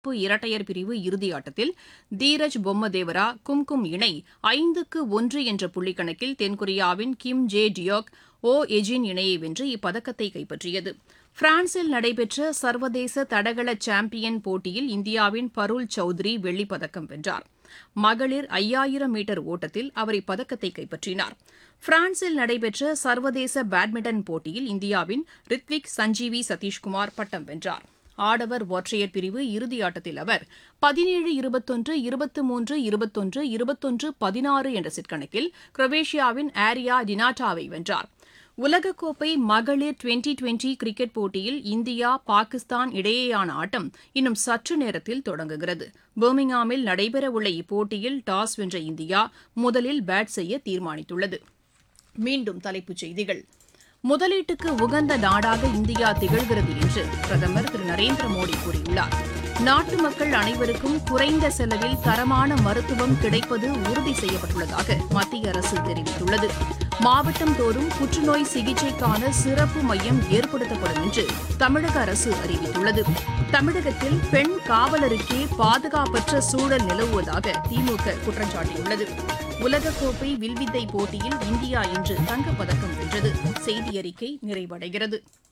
கலப்பு இரட்டையர் பிரிவு இறுதியாட்டத்தில் தீரஜ் பொம்மதேவரா கும்கும் இணை ஐந்துக்கு ஒன்று என்ற புள்ளிக்கணக்கில் தென்கொரியாவின் கிம் ஜே டியோக் ஓ எஜின் இணையை வென்று இப்பதக்கத்தை கைப்பற்றியது பிரான்சில் நடைபெற்ற சர்வதேச தடகள சாம்பியன் போட்டியில் இந்தியாவின் பருள் சௌத்ரி வெள்ளிப்பதக்கம் வென்றார் மகளிர் ஐயாயிரம் மீட்டர் ஓட்டத்தில் அவர் இப்பதக்கத்தை கைப்பற்றினார் பிரான்சில் நடைபெற்ற சர்வதேச பேட்மிண்டன் போட்டியில் இந்தியாவின் ரித்விக் சஞ்சீவி சதீஷ்குமார் பட்டம் வென்றார் ஆடவர் ஒற்றையர் பிரிவு இறுதியாட்டத்தில் அவர் பதினேழு இருபத்தொன்று இருபத்து மூன்று இருபத்தொன்று இருபத்தொன்று பதினாறு என்ற செட் கணக்கில் குரோவேஷியாவின் ஆரியா டினாட்டாவை வென்றார் உலகக்கோப்பை மகளிர் டுவெண்டி டுவெண்டி கிரிக்கெட் போட்டியில் இந்தியா பாகிஸ்தான் இடையேயான ஆட்டம் இன்னும் சற்று நேரத்தில் தொடங்குகிறது பர்மிங்ஹாமில் நடைபெறவுள்ள இப்போட்டியில் டாஸ் வென்ற இந்தியா முதலில் பேட் செய்ய தீர்மானித்துள்ளது மீண்டும் தலைப்புச் செய்திகள் முதலீட்டுக்கு உகந்த நாடாக இந்தியா திகழ்கிறது என்று பிரதமர் திரு நரேந்திர மோடி கூறியுள்ளார் நாட்டு மக்கள் அனைவருக்கும் குறைந்த செலவில் தரமான மருத்துவம் கிடைப்பது உறுதி செய்யப்பட்டுள்ளதாக மத்திய அரசு தெரிவித்துள்ளது மாவட்டம் தோறும் புற்றுநோய் சிகிச்சைக்கான சிறப்பு மையம் ஏற்படுத்தப்படும் என்று தமிழக அரசு அறிவித்துள்ளது தமிழகத்தில் பெண் காவலருக்கே பாதுகாப்பற்ற சூழல் நிலவுவதாக திமுக குற்றம் சாட்டியுள்ளது உலகக்கோப்பை வில்வித்தை போட்டியில் இந்தியா இன்று தங்கப்பதக்கம் வென்றது செய்தி அறிக்கை நிறைவடைகிறது